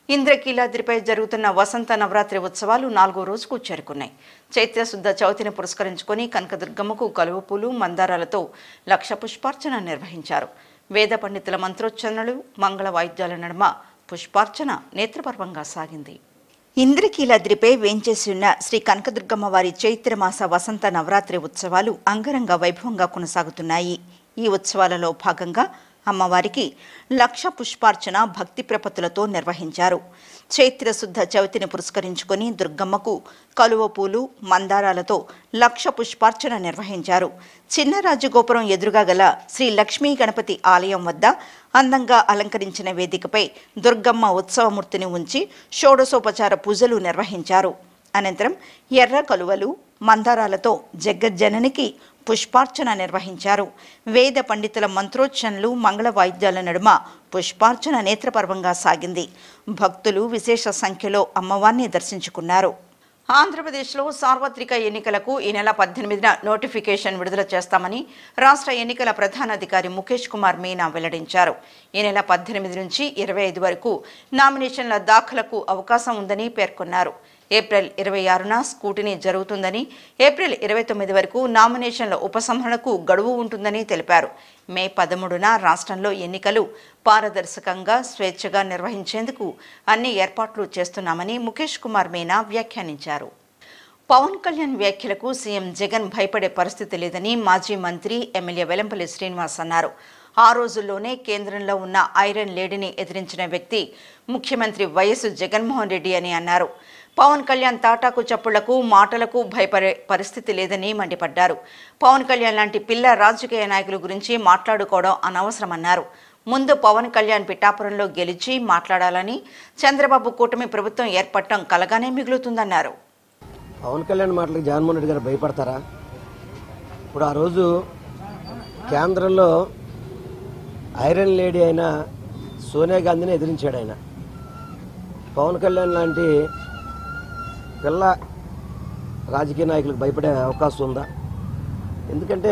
ఇంద్రకీలాద్రిపై జరుగుతున్న వసంత నవరాత్రి ఉత్సవాలు నాలుగో రోజుకు చేరుకున్నాయి చైత్ర శుద్ధ చవితిని పురస్కరించుకొని కనకదుర్గమ్మకు కలువ పూలు మందారాలతో లక్ష పుష్పార్చన నిర్వహించారు వేద పండితుల మంత్రోచ్చరణలు మంగళ వాయిద్యాల నడుమ పుష్పార్చన నేత్రపర్వంగా సాగింది ఇంద్రకీలాద్రిపై వేంచేసి ఉన్న శ్రీ కనకదుర్గమ్మ వారి చైత్రమాస వసంత నవరాత్రి ఉత్సవాలు అంగరంగ వైభవంగా కొనసాగుతున్నాయి ఈ ఉత్సవాలలో భాగంగా అమ్మవారికి లక్ష పుష్పార్చన భక్తి ప్రపత్తులతో నిర్వహించారు చైత్ర శుద్ధ చవితిని పురస్కరించుకొని దుర్గమ్మకు కలువ పూలు మందారాలతో లక్ష పుష్పార్చన నిర్వహించారు చిన్నరాజగోపురం ఎదురుగా గల శ్రీ లక్ష్మీ గణపతి ఆలయం వద్ద అందంగా అలంకరించిన వేదికపై దుర్గమ్మ ఉత్సవమూర్తిని ఉంచి షోడశోపచార పూజలు నిర్వహించారు అనంతరం ఎర్ర కలువలు మందారాలతో జగజ్జననికి పుష్పార్చన నిర్వహించారు వేద పండితుల మంత్రోచ్చరణలు మంగళ వాయిద్యాల నడుమ పుష్పార్చన నేత్రపర్వంగా సాగింది భక్తులు విశేష సంఖ్యలో అమ్మవారిని దర్శించుకున్నారు ఆంధ్రప్రదేశ్లో సార్వత్రిక ఎన్నికలకు ఈ నెల పద్దెనిమిదిన నోటిఫికేషన్ విడుదల చేస్తామని రాష్ట్ర ఎన్నికల ప్రధానాధికారి ముఖేష్ కుమార్ మీనా వెల్లడించారు ఈ నెల పద్దెనిమిది నుంచి ఇరవై ఐదు వరకు నామినేషన్ల దాఖలకు అవకాశం ఉందని పేర్కొన్నారు ఏప్రిల్ ఇరవై ఆరున స్కూటినీ జరుగుతుందని ఏప్రిల్ ఇరవై తొమ్మిది వరకు నామినేషన్ల ఉపసంహరణకు గడువు ఉంటుందని తెలిపారు మే పదమూడున రాష్ట్రంలో ఎన్నికలు పారదర్శకంగా స్వేచ్ఛగా నిర్వహించేందుకు అన్ని ఏర్పాట్లు చేస్తున్నామని ముఖేష్ కుమార్ మీనా వ్యాఖ్యానించారు పవన్ కళ్యాణ్ వ్యాఖ్యలకు సీఎం జగన్ భయపడే పరిస్థితి లేదని మాజీ మంత్రి ఎమ్మెల్యే వెలంపల్లి శ్రీనివాస్ అన్నారు ఆ రోజుల్లోనే కేంద్రంలో ఉన్న ఐరన్ లేడీని ఎదిరించిన వ్యక్తి ముఖ్యమంత్రి వైఎస్ జగన్మోహన్ రెడ్డి అని అన్నారు పవన్ కళ్యాణ్ తాటాకు చప్పుళ్లకు మాటలకు భయపడే పరిస్థితి లేదని మండిపడ్డారు పవన్ కళ్యాణ్ లాంటి పిల్ల రాజకీయ నాయకుల గురించి మాట్లాడుకోవడం అనవసరమన్నారు ముందు పవన్ కళ్యాణ్ పిఠాపురంలో గెలిచి మాట్లాడాలని చంద్రబాబు కూటమి ప్రభుత్వం ఏర్పడటం కలగానే మిగులుతుందన్నారు పవన్ కళ్యాణ్ మాటలకు జగన్మోహన్ రెడ్డి గారు భయపడతారా ఇప్పుడు ఆ రోజు కేంద్రంలో ఐరన్ లేడీ అయిన సోనియా గాంధీని ఎదిరించాడు ఆయన పవన్ కళ్యాణ్ లాంటి పిల్ల రాజకీయ నాయకులకు భయపడే అవకాశం ఉందా ఎందుకంటే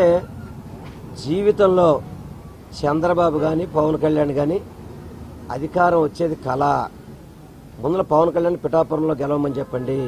జీవితంలో చంద్రబాబు కానీ పవన్ కళ్యాణ్ కానీ అధికారం వచ్చేది కళ ముందుల పవన్ కళ్యాణ్ పిఠాపురంలో గెలవమని చెప్పండి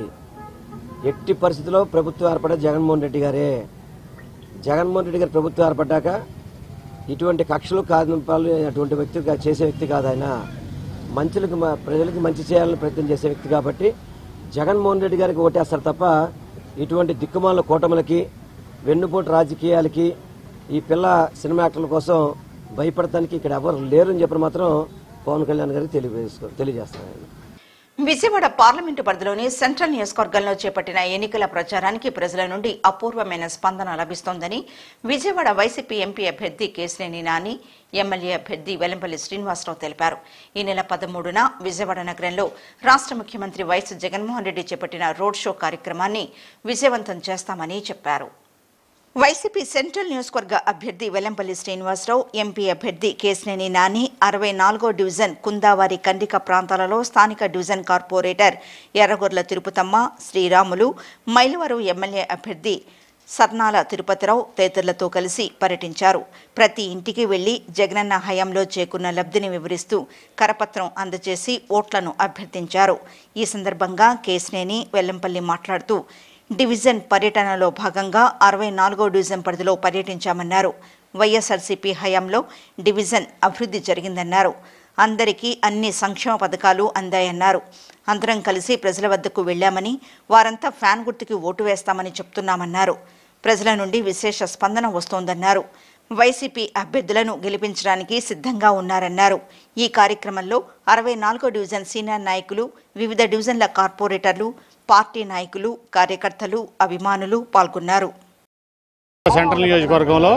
ఎట్టి పరిస్థితిలో ప్రభుత్వం ఏర్పడే జగన్మోహన్ రెడ్డి గారే జగన్మోహన్ రెడ్డి గారి ప్రభుత్వం ఏర్పడ్డాక ఇటువంటి కక్షలు కాదింపాలు అటువంటి వ్యక్తి కా- చేసే వ్యక్తి కాదు ఆయన మంచులకు మ- ప్రజలకు మంచి చేయాలని ప్రయత్నం చేసే వ్యక్తి కాబట్టి జగన్మోహన్ రెడ్డి గారికి ఓటేస్తారు తప్ప ఇటువంటి దిక్కుమాల కూటములకి వెన్నుపోటు రాజకీయాలకి ఈ పిల్ల సినిమా యాక్టర్ల కోసం భయపడటానికి ఇక్కడ ఎవరు లేరని చెప్పి మాత్రం పవన్ కళ్యాణ్ గారికి తెలియజేసుకో తెలియజేస్తున్నాను విజయవాడ పార్లమెంటు పరిధిలోని సెంట్రల్ నియోజకవర్గంలో చేపట్టిన ఎన్నికల ప్రచారానికి ప్రజల నుండి అపూర్వమైన స్పందన లభిస్తోందని విజయవాడ వైసీపీ ఎంపీ అభ్యర్థి కేశినేని నాని ఎమ్మెల్యే అభ్యర్థి వెల్లంపల్లి శ్రీనివాసరావు తెలిపారు ఈ నెల పదమూడున విజయవాడ నగరంలో రాష్ట్ర ముఖ్యమంత్రి వైఎస్ జగన్మోహన్ రెడ్డి చేపట్టిన రోడ్ షో కార్యక్రమాన్ని విజయవంతం చేస్తామని చెప్పారు వైసీపీ సెంట్రల్ నియోజకవర్గ అభ్యర్థి వెల్లంపల్లి శ్రీనివాసరావు ఎంపీ అభ్యర్థి కేశినేని నాని అరవై నాలుగో డివిజన్ కుందావారి కండిక ప్రాంతాలలో స్థానిక division corporator Erragorla Tirupatamma Sriramulu Mylavaram MLA అభ్యర్థి సర్నాల తిరుపతిరావు తదితరులతో కలిసి పర్యటించారు ప్రతి ఇంటికి వెళ్లి జగనన్న హయాంలో చేకున్న లబ్ధిని వివరిస్తూ కరపత్రం అందజేసి ఓట్లను అభ్యర్థించారు ఈ సందర్భంగా కేశినేని వెల్లంపల్లి మాట్లాడుతూ డివిజన్ పర్యటనలో భాగంగా అరవై నాలుగో డివిజన్ పరిధిలో పర్యటించామన్నారు వైఎస్ఆర్సీపీ హయాంలో డివిజన్ అభివృద్ధి జరిగిందన్నారు అందరికీ అన్ని సంక్షేమ పథకాలు అందాయన్నారు అందరం కలిసి ప్రజల వద్దకు వెళ్లామని వారంతా ఫ్యాన్ గుర్తుకి ఓటు వేస్తామని చెప్తున్నామన్నారు ప్రజల నుండి విశేష స్పందన వస్తోందన్నారు వైసీపీ అభ్యర్థులను గెలిపించడానికి సిద్ధంగా ఉన్నారన్నారు ఈ కార్యక్రమంలో అరవై నాలుగో డివిజన్ సీనియర్ నాయకులు వివిధ డివిజన్ల కార్పొరేటర్లు పార్టీ నాయకులు కార్యకర్తలు అభిమానులు పాల్గొన్నారు సెంట్రల్ నియోజకవర్గంలో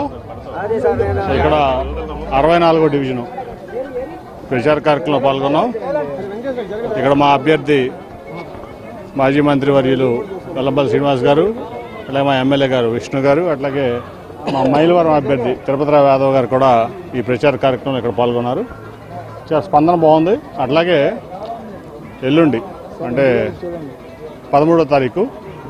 ఇక్కడ అరవై నాలుగో డివిజను ప్రచార కార్యక్రమంలో పాల్గొన్నాం ఇక్కడ మా అభ్యర్థి మాజీ మంత్రి వర్యులు వెల్లంపల్లి శ్రీనివాస్ గారు అలాగే మా ఎమ్మెల్యే గారు విష్ణు గారు అట్లాగే మా మైలవరం అభ్యర్థి తిరుపతిరావు యాదవ్ గారు కూడా ఈ ప్రచార కార్యక్రమంలో ఇక్కడ పాల్గొన్నారు చాలా స్పందన బాగుంది అట్లాగే ఎల్లుండి అంటే పదమూడో తారీఖు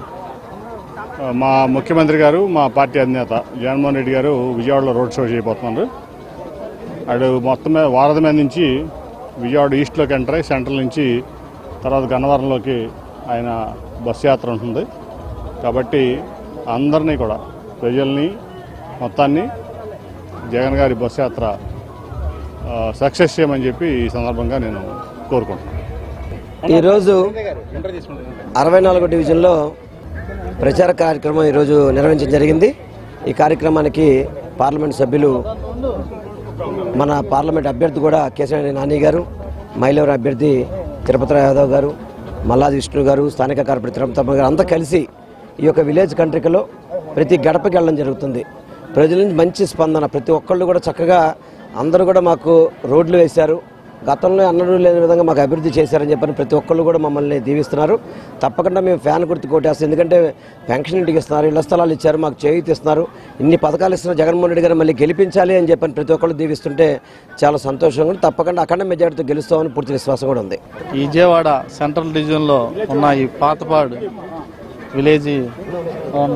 మా ముఖ్యమంత్రి గారు మా పార్టీ అధినేత జగన్మోహన్ రెడ్డి గారు విజయవాడలో రోడ్ షో చేయబోతున్నారు అటు మొత్తం మీద వారధి మీద నుంచి విజయవాడ ఈస్ట్లోకి ఎంటర్ అయ్యి సెంట్రల్ నుంచి తర్వాత గన్నవరంలోకి ఆయన బస్ యాత్ర ఉంటుంది కాబట్టి అందరినీ కూడా ప్రజల్ని మొత్తాన్ని జగన్ గారి బస్ యాత్ర ఆ, సక్సెస్ చేయమని చెప్పి ఈ సందర్భంగా నేను కోరుకుంటున్నాను ఈరోజు అరవై నాలుగో డివిజన్లో ప్రచార కార్యక్రమం ఈరోజు నిర్వహించడం జరిగింది ఈ కార్యక్రమానికి పార్లమెంట్ సభ్యులు మన పార్లమెంట్ అభ్యర్థి కూడా కేశవరెడ్డి నాని గారు మైలవరం అభ్యర్థి తిరుపతి యాదవ్ గారు మల్లాది విష్ణు గారు స్థానిక కార్పొరేటర్ తిరుపతి గారు అంతా కలిసి ఈ యొక్క విలేజ్ కంట్రికలో ప్రతి గడపకి వెళ్ళడం జరుగుతుంది ప్రజల నుంచి మంచి స్పందన ప్రతి ఒక్కళ్ళు కూడా చక్కగా అందరూ కూడా మాకు రోడ్లు వేశారు గతంలో అన్నడూ లేని విధంగా మాకు అభివృద్ధి చేశారని చెప్పని ప్రతి ఒక్కళ్ళు కూడా మమ్మల్ని దీవిస్తున్నారు తప్పకుండా మేము ఫ్యాన్ గుర్తు కొట్టేస్తాం ఎందుకంటే పెన్షన్ ఇంటికి ఇస్తున్నారు ఇళ్ల స్థలాలు ఇచ్చారు మాకు చేయూతి ఇస్తున్నారు ఇన్ని పథకాలు ఇస్తున్న జగన్మోహన్ రెడ్డి గారు మళ్ళీ గెలిపించాలి అని చెప్పని ప్రతి ఒక్కళ్ళు దీవిస్తుంటే చాలా సంతోషంగా ఉంది తప్పకుండా అఖండ మెజార్టీతో గెలుస్తామని పూర్తి విశ్వాసం కూడా ఉంది ఈ విజయవాడ సెంట్రల్ డివిజన్లో ఉన్న ఈ పాతపాడు విలేజ్ ఉన్న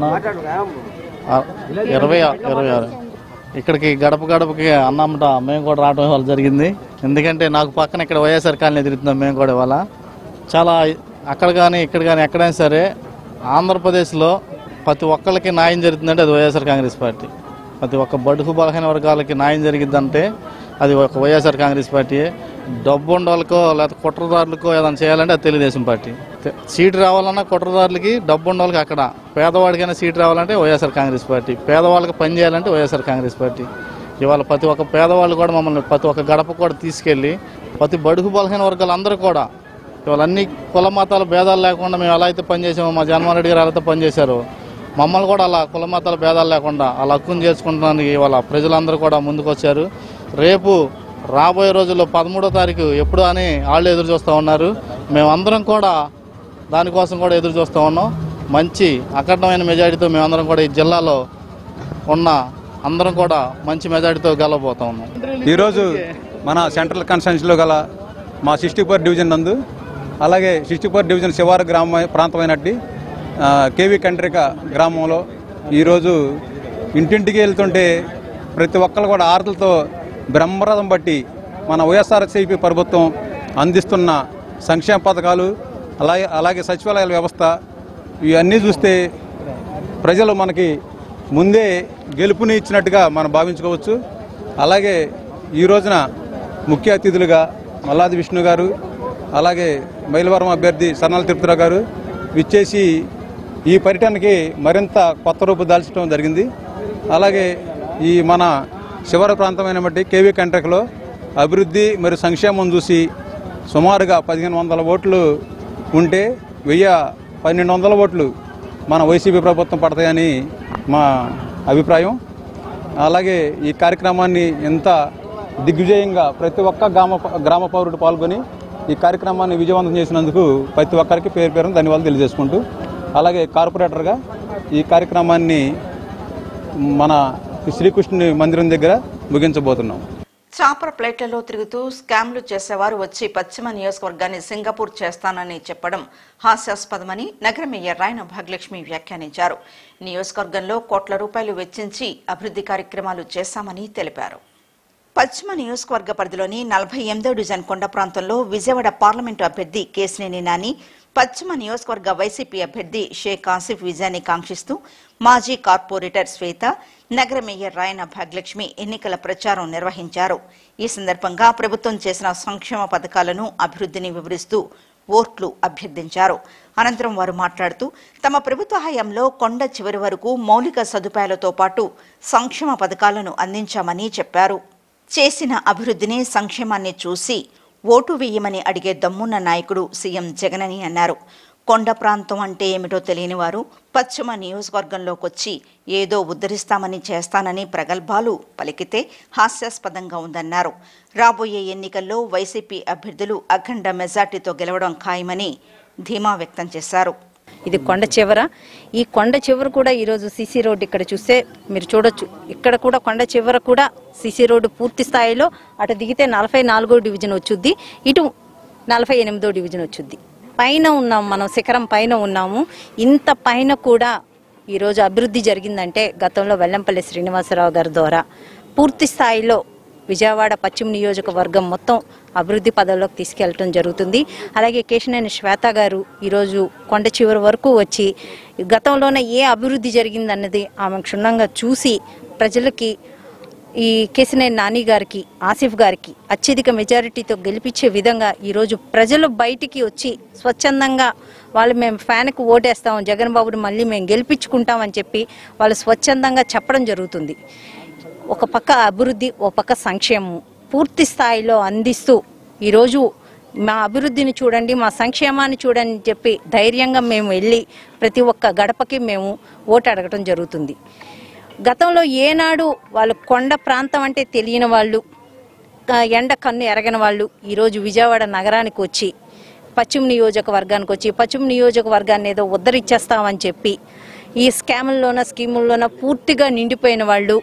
ఆ, ఇరవై ఆ- ఇరవై ఆరు ఇక్కడికి గడప గడపకి అన్నమాట మేము కూడా రావడం ఇవాళ జరిగింది ఎందుకంటే నాకు పక్కన ఇక్కడ వైఎస్ఆర్ కాలనీ తిరుగుతున్నాం మేము కూడా ఇవాళ చాలా అక్కడ కానీ ఇక్కడ కానీ ఎక్కడైనా సరే ఆంధ్రప్రదేశ్లో ప్రతి ఒక్కరికి న్యాయం జరుగుతుందంటే అది వైఎస్ఆర్ కాంగ్రెస్ పార్టీ ప్రతి ఒక్క బడుగు బలహీన వర్గాలకి న్యాయం జరిగిద్దంటే అది ఒక వైఎస్ఆర్ కాంగ్రెస్ పార్టీ డబ్బు ఉండవాళ్ళకో లేకపోతే కుట్రదారులకో ఏదైనా చేయాలంటే అది తెలుగుదేశం పార్టీ తె- సీటు రావాలన్నా కుట్రదారులకి డబ్బు ఉండవాళ్ళకి అక్కడ పేదవాడికైనా సీటు రావాలంటే వైఎస్ఆర్ కాంగ్రెస్ పార్టీ పేదవాళ్ళకి పని చేయాలంటే వైఎస్ఆర్ కాంగ్రెస్ పార్టీ ఇవాళ ప్రతి ఒక్క పేదవాళ్ళు కూడా మమ్మల్ని ప్రతి ఒక్క గడప కూడా తీసుకెళ్ళి ప్రతి బడుగు బలహీన వర్గాలు అందరూ కూడా ఇవాళ అన్ని కుల మతాల భేదాలు లేకుండా మేము ఎలా అయితే పనిచేసామో మా జగన్మోహన్ రెడ్డి గారు ఎలా అయితే పనిచేశారో మమ్మల్ని కూడా అలా కుల మతాల భేదాలు లేకుండా అలా హక్కును చేసుకుంటానికి ఇవాళ ప్రజలందరూ కూడా ముందుకు వచ్చారు రేపు రాబోయే రోజుల్లో పదమూడో తారీఖు ఎప్పుడు అని వాళ్ళు ఎదురు చూస్తూ ఉన్నారు మేమందరం కూడా దానికోసం కూడా ఎదురు చూస్తూ ఉన్నాం మంచి అఖండమైన మెజారిటీతో మేమందరం కూడా ఈ జిల్లాలో ఉన్న అందరం కూడా మంచి మెజారిటీతో గెలవబోతా ఉన్నాం ఈరోజు మన సెంట్రల్ కాన్స్టిట్యూన్సీలో గల మా సిక్స్టీపూర్ డివిజన్ నందు అలాగే సిక్స్టీపూర్ డివిజన్ శివారు గ్రామ ప్రాంతమైనట్టి ఆ, కేవీ కండ్రిక గ్రామంలో ఈరోజు ఇంటింటికి వెళ్తుంటే ప్రతి ఒక్కరు కూడా ఆరతులతో బ్రహ్మరథం బట్టి మన వైఎస్ఆర్సీపీ ప్రభుత్వం అందిస్తున్న సంక్షేమ పథకాలు అలాగే అలాగే సచివాలయాల వ్యవస్థ ఇవన్నీ చూస్తే ప్రజలు మనకి ముందే గెలుపుని ఇచ్చినట్టుగా మనం భావించుకోవచ్చు అలాగే ఈ రోజున ముఖ్య అతిథులుగా మల్లాది విష్ణు గారు అలాగే మైలవరం అభ్యర్థి సన్నాల తిరుపతిరావు గారు విచ్చేసి ఈ పర్యటనకి మరింత కొత్త రూపు దాల్చడం జరిగింది అలాగే ఈ మన శివర ప్రాంతమైన బట్టి కేవీ కంట్రక్లో అభివృద్ధి మరియు సంక్షేమం చూసి సుమారుగా పదిహేను వందల ఓట్లు ఉంటే వెయ్యి పన్నెండు వందల ఓట్లు మన వైసీపీ ప్రభుత్వం పడతాయని మా అభిప్రాయం అలాగే ఈ కార్యక్రమాన్ని ఎంత దిగ్విజయంగా ప్రతి ఒక్క గ్రామ గ్రామ పౌరుడు పాల్గొని ఈ కార్యక్రమాన్ని విజయవంతం చేసినందుకు ప్రతి ఒక్కరికి పేరు పేరున ధన్యవాదాలు తెలియజేసుకుంటూ అలాగే కార్పొరేటర్గా ఈ కార్యక్రమాన్ని మన శ్రీకృష్ణుని మందిరం దగ్గర ముగించబోతున్నాం చాపర ప్లేట్లలో తిరుగుతూ స్కామ్లు చేసేవారు వచ్చి పశ్చిమ నియోజకవర్గాన్ని సింగపూర్ చేస్తానని చెప్పడం హాస్యాస్పదమని నగర మేయర్ రాయన భాగ్యలక్ష్మి వ్యాఖ్యానించారు నియోజకవర్గంలో కోట్ల రూపాయలు వెచ్చించి అభివృద్ధి కార్యక్రమాలు చేశామని తెలిపారు పశ్చిమ నియోజకవర్గ పరిధిలోని నలభై ఎనిమిదో డివిజన్ కొండ ప్రాంతంలో విజయవాడ పార్లమెంటు అభ్యర్థి కేసినేని నాని పశ్చిమ నియోజకవర్గ వైసీపీ అభ్యర్థి షేక్ ఆసిఫ్ విజయాన్ని కాంక్షిస్తూ మాజీ కార్పొరేటర్ శ్వేత నగర మేయర్ రాయన భాగ్యలక్ష్మి ఎన్నికల ప్రచారం నిర్వహించారు ఈ సందర్భంగా ప్రభుత్వం చేసిన సంక్షేమ పథకాలను అభివృద్ధిని వివరిస్తూ ఓట్లు అభ్యర్థించారు అనంతరం వారు మాట్లాడుతూ తమ ప్రభుత్వ హయాంలో కొండ చివరి వరకు మౌలిక సదుపాయాలతో పాటు సంక్షేమ పథకాలను అందించామని చెప్పారు చేసిన అభివృద్ధిని సంక్షేమాన్ని చూసి ఓటు వేయమని అడిగే దమ్మున్న నాయకుడు సీఎం జగనని అన్నారు కొండ ప్రాంతం అంటే ఏమిటో తెలియని వారు పశ్చిమ నియోజకవర్గంలోకొచ్చి ఏదో ఉద్ధరిస్తామని చేస్తానని ప్రగల్భాలు పలికితే హాస్యాస్పదంగా ఉందన్నారు రాబోయే ఎన్నికల్లో వైసీపీ అభ్యర్థులు అఖండ మెజార్టీతో గెలవడం ఖాయమని ధీమా వ్యక్తం చేశారు ఇది కొండ చివర ఈ కొండ చివర కూడా ఈరోజు సిసి రోడ్డు ఇక్కడ చూస్తే మీరు చూడొచ్చు ఇక్కడ కూడా కొండ చివర కూడా సిసి రోడ్డు పూర్తి స్థాయిలో అటు దిగితే నలభై నాలుగో డివిజన్ వచ్చుద్ది ఇటు నలభై ఎనిమిదో డివిజన్ వచ్చుద్ది పైన ఉన్నాం మనం శిఖరం పైన ఉన్నాము ఇంత పైన కూడా ఈరోజు అభివృద్ధి జరిగిందంటే గతంలో వెల్లంపల్లి శ్రీనివాసరావు గారి ద్వారా పూర్తి స్థాయిలో విజయవాడ పశ్చిమ నియోజకవర్గం మొత్తం అభివృద్ధి పదంలోకి తీసుకెళ్ళటం జరుగుతుంది అలాగే కేశినేని శ్వేత గారు ఈరోజు కొండ చివరి వరకు వచ్చి గతంలోనే ఏ అభివృద్ధి జరిగిందన్నది ఆమె క్షుణ్ణంగా చూసి ప్రజలకి ఈ కేసినేని నాని గారికి ఆసిఫ్ గారికి అత్యధిక మెజారిటీతో గెలిపించే విధంగా ఈరోజు ప్రజలు బయటికి వచ్చి స్వచ్ఛందంగా వాళ్ళు మేము ఫ్యాన్కి ఓటేస్తాం జగన్ బాబుని మళ్ళీ మేము గెలిపించుకుంటామని చెప్పి వాళ్ళు స్వచ్ఛందంగా చెప్పడం జరుగుతుంది ఒక పక్క అభివృద్ధి ఒక పక్క సంక్షేమం పూర్తి స్థాయిలో అందిస్తూ ఈరోజు మా అభివృద్ధిని చూడండి మా సంక్షేమాన్ని చూడండి అని చెప్పి ధైర్యంగా మేము వెళ్ళి ప్రతి ఒక్క గడపకి మేము ఓటు అడగటం జరుగుతుంది గతంలో ఏనాడు వాళ్ళు కొండ ప్రాంతం అంటే తెలియని వాళ్ళు ఆ, ఎండ కన్ను ఎరగని వాళ్ళు ఈరోజు విజయవాడ నగరానికి వచ్చి పశ్చిమ నియోజకవర్గానికి వచ్చి పశ్చిమ నియోజకవర్గాన్ని ఏదో ఉద్ధరిచ్చేస్తామని చెప్పి ఈ స్కాముల్లోన స్కీముల్లోన పూర్తిగా నిండిపోయిన వాళ్ళు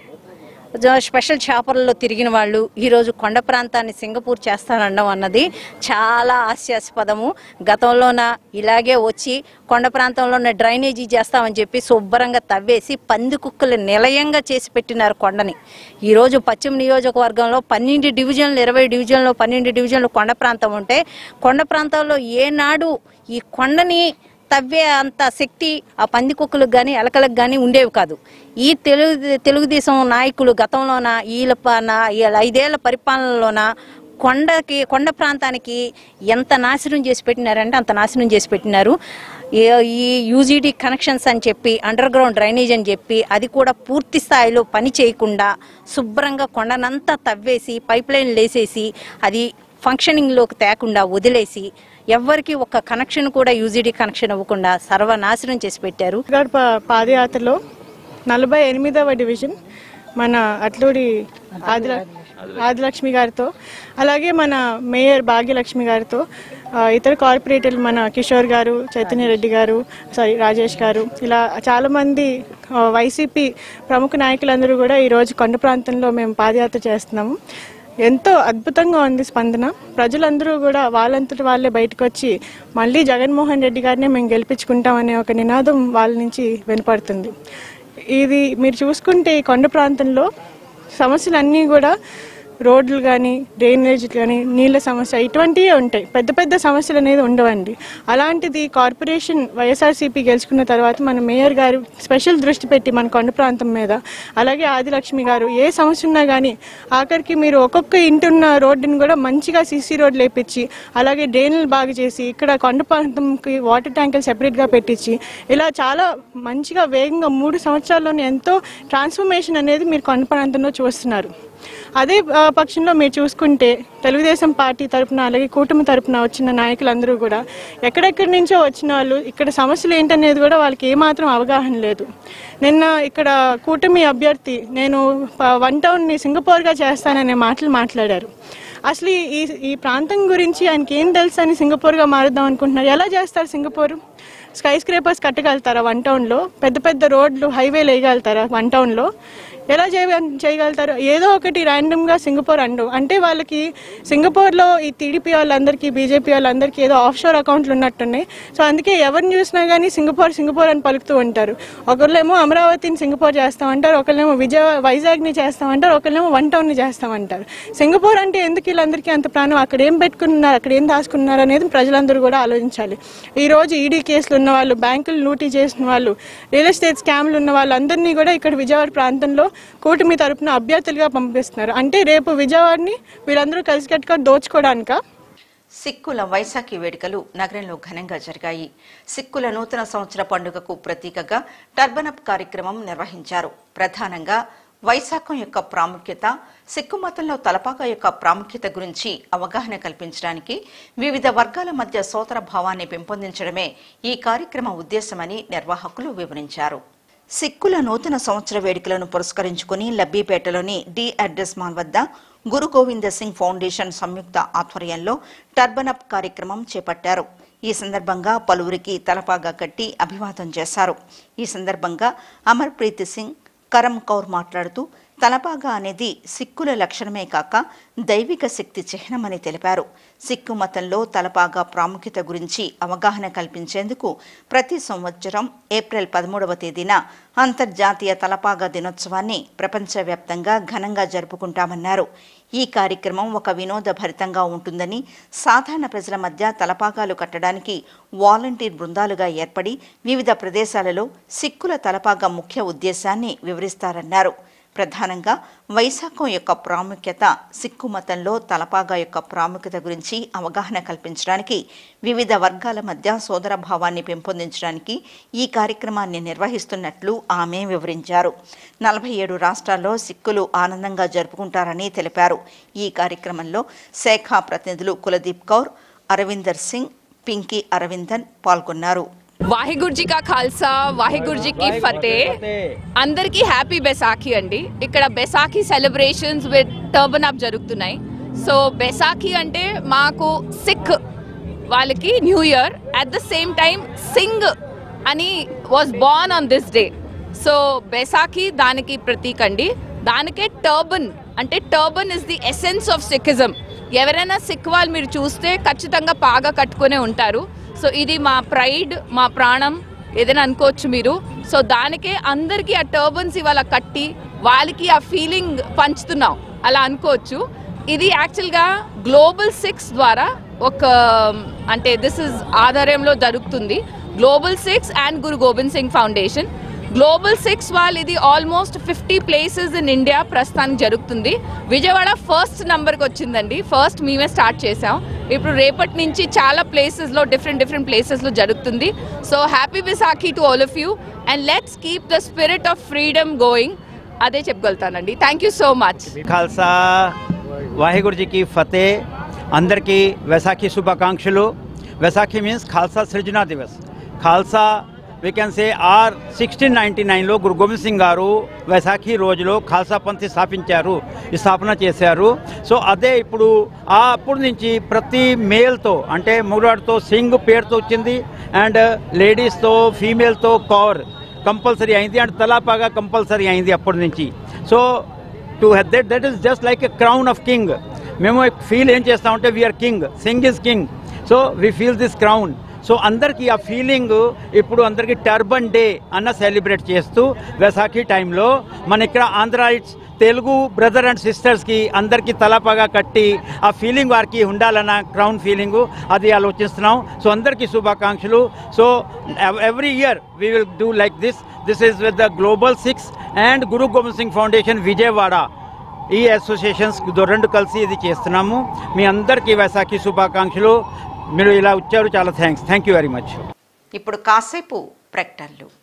జ- స్పెషల్ చేపలలో తిరిగిన వాళ్ళు ఈరోజు కొండ ప్రాంతాన్ని సింగపూర్ చేస్తానడం అన్నది చాలా హాస్యాస్పదము గతంలోన ఇలాగే వచ్చి కొండ ప్రాంతంలో ఉన్న డ్రైనేజీ చేస్తామని చెప్పి శుభ్రంగా తవ్వేసి పంది కుక్కలు నిలయంగా చేసి పెట్టినారు కొండని ఈరోజు పశ్చిమ నియోజకవర్గంలో పన్నెండు డివిజన్లు ఇరవై డివిజన్లు పన్నెండు డివిజన్లు కొండ ప్రాంతం ఉంటే కొండ ప్రాంతంలో ఏనాడు ఈ కొండని తవ్వే అంత శక్తి ఆ పందికొక్కులకు కానీ ఎలకలకు కానీ ఉండేవి కాదు ఈ తెలుగు తెలుగుదేశం నాయకులు గతంలోన వీళ్ళ ప- నా- వీళ్ళ ఐదేళ్ల పరిపాలనలోన కొండకి కొండ ప్రాంతానికి ఎంత నాశనం చేసి పెట్టినారంటే అంత నాశనం చేసి పెట్టినారు ఏ- ఈ యూజీడీ కనెక్షన్స్ అని చెప్పి అండర్ గ్రౌండ్ డ్రైనేజ్ అని చెప్పి అది కూడా పూర్తి స్థాయిలో పని చేయకుండా శుభ్రంగా కొండనంతా తవ్వేసి పైప్ లైన్లు వేసేసి అది ఫంక్షనింగ్లోకి తేకుండా వదిలేసి ఎవ్వరికి ఒక కనెక్షన్ కూడా యూజీడీ కనెక్షన్ ఇవ్వకుండా సర్వనాశనం చేసి పెట్టారు గడప పాదయాత్రలో నలభై ఎనిమిదవ డివిజన్ మన అట్లూరి ఆదిల ఆదిలక్ష్మి గారితో అలాగే మన మేయర్ భాగ్యలక్ష్మి గారితో ఆ, ఇతర కార్పొరేటర్లు మన కిషోర్ గారు చైతన్య రెడ్డి గారు సారీ రాజేష్ గారు ఇలా చాలామంది ఆ, వైసీపీ ప్రముఖ నాయకులందరూ కూడా ఈరోజు కొండ ప్రాంతంలో మేము పాదయాత్ర చేస్తున్నాము ఎంతో అద్భుతంగా ఉంది స్పందన ప్రజలందరూ కూడా వాళ్ళంతటి వాళ్ళే బయటకు వచ్చి మళ్ళీ జగన్మోహన్ రెడ్డి గారినే మేము గెలిపించుకుంటామనే ఒక నినాదం వాళ్ళ నుంచి వినపడుతుంది ఇది మీరు చూసుకుంటే ఈ కొండ ప్రాంతంలో సమస్యలన్నీ కూడా రోడ్లు కానీ డ్రైనేజ్ కానీ నీళ్ళ సమస్య ఇటువంటివే ఉంటాయి పెద్ద పెద్ద సమస్యలు అనేది ఉండవండి అలాంటిది కార్పొరేషన్ వైఎస్ఆర్సీపీ గెలుచుకున్న తర్వాత మన మేయర్ గారు స్పెషల్ దృష్టి పెట్టి మన కొండ ప్రాంతం మీద అలాగే ఆదిలక్ష్మి గారు ఏ సమస్య ఉన్నా కానీ ఆఖరికి మీరు ఒక్కొక్క ఇంటి ఉన్న రోడ్డుని కూడా మంచిగా సీసీ రోడ్లు వేపించి అలాగే డ్రైన్లు బాగా చేసి ఇక్కడ కొండ ప్రాంతంకి వాటర్ ట్యాంకులు సెపరేట్గా పెట్టించి ఇలా చాలా మంచిగా వేగంగా మూడు సంవత్సరాల్లోనే ఎంతో ట్రాన్స్ఫర్మేషన్ అనేది మీరు కొండ ప్రాంతంలో చూస్తున్నారు అదే ఆ, పక్షంలో మీరు చూసుకుంటే తెలుగుదేశం పార్టీ తరపున అలాగే కూటమి తరపున వచ్చిన నాయకులందరూ కూడా ఎక్కడెక్కడి నుంచో వచ్చిన వాళ్ళు ఇక్కడ సమస్యలు ఏంటనేది కూడా వాళ్ళకి ఏమాత్రం అవగాహన లేదు నిన్న ఇక్కడ కూటమి అభ్యర్థి నేను ప- వన్ టౌన్ని సింగపూర్గా చేస్తాననే మాటలు మాట్లాడారు అసలు ఈ- ఈ ఈ ప్రాంతం గురించి ఆయనకి ఏం తెలుసు అని సింగపూర్గా మారుద్దాం అనుకుంటున్నారు ఎలా చేస్తారు సింగపూర్ స్కై స్క్రేపర్స్ కట్టగలుగుతారా వన్ టౌన్లో పెద్ద పెద్ద రోడ్లు హైవేలు వేయగలుగుతారా వన్ టౌన్లో ఎలా చేయ చేయగలుగుతారు ఏదో ఒకటి ర్యాండమ్గా సింగపూర్ అండు అంటే వాళ్ళకి సింగపూర్లో ఈ టీడీపీ వాళ్ళందరికీ బీజేపీ వాళ్ళందరికీ ఏదో ఆఫ్ షోర్ అకౌంట్లు ఉన్నట్టున్నాయి సో అందుకే ఎవరిని చూసినా కానీ సింగపూర్ సింగపూర్ అని పలుకుతూ ఉంటారు ఒకళ్ళేమో అమరావతిని సింగపూర్ చేస్తామంటారు ఒకళ్ళేమో విజయ వైజాగ్ని చేస్తామంటారు ఒకళ్ళేమో వన్ టౌన్ని చేస్తామంటారు సింగపూర్ అంటే ఎందుకు వీళ్ళందరికీ అంత ప్రాణం అక్కడ ఏం పెట్టుకున్నారు అక్కడ ఏం దాచుకున్నారు అనేది ప్రజలందరూ కూడా ఆలోచించాలి ఈ రోజు ఈడీ కేసులు ఉన్న వాళ్ళు బ్యాంకులు లూటీ చేసిన వాళ్ళు రియల్ ఎస్టేట్ స్కామ్లు ఉన్న వాళ్ళందరినీ కూడా ఇక్కడ విజయవాడ ప్రాంతంలో కూటమి తరపున అభ్యర్థులుగా పంపిస్తున్నారు అంటే రేపు విజయవాడని వీళ్ళందరూ కలిసికట్టుగా దోచుకోవడానికా సిక్కుల వైశాఖి వేడుకలు నగరంలో ఘనంగా జరిగాయి సిక్కుల నూతన సంవత్సర పండుగకు ప్రతీకగా టర్బనప్ కార్యక్రమం నిర్వహించారు ప్రధానంగా వైశాఖం యొక్క ప్రాముఖ్యత సిక్కు మతంలో తలపాక యొక్క ప్రాముఖ్యత గురించి అవగాహన కల్పించడానికి వివిధ వర్గాల మధ్య సోదర భావాన్ని పెంపొందించడమే ఈ కార్యక్రమ ఉద్దేశమని నిర్వాహకులు వివరించారు సిక్కుల నూతన సంవత్సర వేడుకలను పురస్కరించుకుని లబ్బీపేటలోని డి అడ్రస్ మాల్ వద్ద గురు గోవింద సింగ్ ఫౌండేషన్ సంయుక్త ఆధ్వర్యంలో టర్బనప్ కార్యక్రమం చేపట్టారు ఈ సందర్భంగా పలువురికి తలపాగా కట్టి అభివాదం చేశారు ఈ సందర్భంగా అమర్ప్రీత్ సింగ్ కరం కౌర్ మాట్లాడుతూ తలపాగా అనేది సిక్కుల లక్షణమే కాక దైవిక శక్తి చిహ్నమని తెలిపారు సిక్కు మతంలో తలపాగా ప్రాముఖ్యత గురించి అవగాహన కల్పించేందుకు ప్రతి సంవత్సరం ఏప్రిల్ పదమూడవ తేదీన అంతర్జాతీయ తలపాగా దినోత్సవాన్ని ప్రపంచవ్యాప్తంగా ఘనంగా జరుపుకుంటామన్నారు ఈ కార్యక్రమం ఒక వినోదభరితంగా ఉంటుందని సాధారణ ప్రజల మధ్య తలపాగాలు కట్టడానికి వాలంటీర్ బృందాలుగా ఏర్పడి వివిధ ప్రదేశాలలో సిక్కుల తలపాగా ముఖ్య ఉద్దేశాన్ని వివరిస్తారన్నారు ప్రధానంగా వైశాఖం యొక్క ప్రాముఖ్యత సిక్కు మతంలో తలపాగా యొక్క ప్రాముఖ్యత గురించి అవగాహన కల్పించడానికి వివిధ వర్గాల మధ్య సోదరభావాన్ని పెంపొందించడానికి ఈ కార్యక్రమాన్ని నిర్వహిస్తున్నట్లు ఆమె వివరించారు నలభై ఏడు రాష్ట్రాల్లో సిక్కులు ఆనందంగా జరుపుకుంటారని తెలిపారు ఈ కార్యక్రమంలో శాఖ ప్రతినిధులు కులదీప్ కౌర్ అరవిందర్ సింగ్ పింకీ అరవిందన్ పాల్గొన్నారు వాహిగురు జీ కా ఖాల్సా వాహిగురు జీ కి ఫతే అందరికీ హ్యాపీ బెసాఖీ అండి ఇక్కడ Baisakhi celebrations with turban up జరుగుతున్నాయి సో బెసాఖీ అంటే మాకు సిక్ వాళ్ళకి new year at the same time Singh అని was born on this day so Baisakhi దానికి ప్రతీక అండి దానికే టర్బన్ అంటే turban is the essence of Sikhism ఎవరైనా సిక్ వాళ్ళు మీరు చూస్తే ఖచ్చితంగా పాగా కట్టుకునే ఉంటారు సో ఇది మా ప్రైడ్ మా ప్రాణం ఏదైనా అనుకోవచ్చు మీరు సో దానికే అందరికీ ఆ టర్బన్స్ ఇవాళ కట్టి వాళ్ళకి ఆ ఫీలింగ్ పంచుతున్నాం అలా అనుకోవచ్చు ఇది యాక్చువల్గా గ్లోబల్ సిక్స్ ద్వారా ఒక అంటే దిస్ ఇస్ ఆధార్యంలో జరుగుతుంది global Sikhs and Guru Gobind Singh foundation global Sikhs వాళ్ళు ఇది almost fifty places in India ప్రస్తుతానికి జరుగుతుంది విజయవాడ ఫస్ట్ నెంబర్కి వచ్చిందండి ఫస్ట్ మేమే స్టార్ట్ చేసాం ఇప్పుడు రేపటి నుంచి చాలా ప్లేసెస్లో డిఫరెంట్ డిఫరెంట్ ప్లేసెస్లో జరుగుతుంది so happy Vaisakhi to all of you and let's keep the spirit of freedom going అదే చెప్పగలుగుతానండి thank you so much Khalsa Waheguru జీకి ఫతే అందరికీ వైశాఖి శుభాకాంక్షలు వైశాఖి మీన్స్ ఖాల్సా సృజనా దివస్ Khalsa we can say or sixteen ninety నైన్లో గురు గోవింద్ సింగ్ గారు వైశాఖి రోజులో ఖాల్సా పంథి స్థాపించారు ఈ స్థాపన చేశారు సో అదే ఇప్పుడు ఆ అప్పటి నుంచి ప్రతి మేల్తో అంటే మూలాడితో సింగ్ పేరుతో వచ్చింది అండ్ లేడీస్తో ఫీమేల్తో కౌర్ కంపల్సరీ అయింది అండ్ తలాపాగా కంపల్సరీ అయింది అప్పటి నుంచి so to that that is just like a crown of king మేము ఫీల్ ఏం చేస్తామంటే we are king Singh is king so we feel this crown so అందరికీ ఆ ఫీలింగ్ ఇప్పుడు అందరికీ టర్బన్ డే అన్న సెలబ్రేట్ చేస్తూ వైశాఖి టైంలో మన ఇక్కడ ఆంధ్రాయిట్స్ తెలుగు బ్రదర్ అండ్ సిస్టర్స్కి అందరికీ తలపగా కట్టి ఆ ఫీలింగ్ వారికి ఉండాలన్న క్రౌన్ ఫీలింగ్ అది ఆలోచిస్తున్నాం సో అందరికీ శుభాకాంక్షలు so every year we will do like this this is with the global Sikhs and Guru Govind Singh foundation Vijayawada ఈ అసోసియేషన్స్ రెండు కలిసి ఇది చేస్తున్నాము మీ అందరికీ వైశాఖి శుభాకాంక్షలు మీరు ఇలా వచ్చారు చాలా thanks thank you very much ఇప్పుడు కాసేపు ప్రకటనలు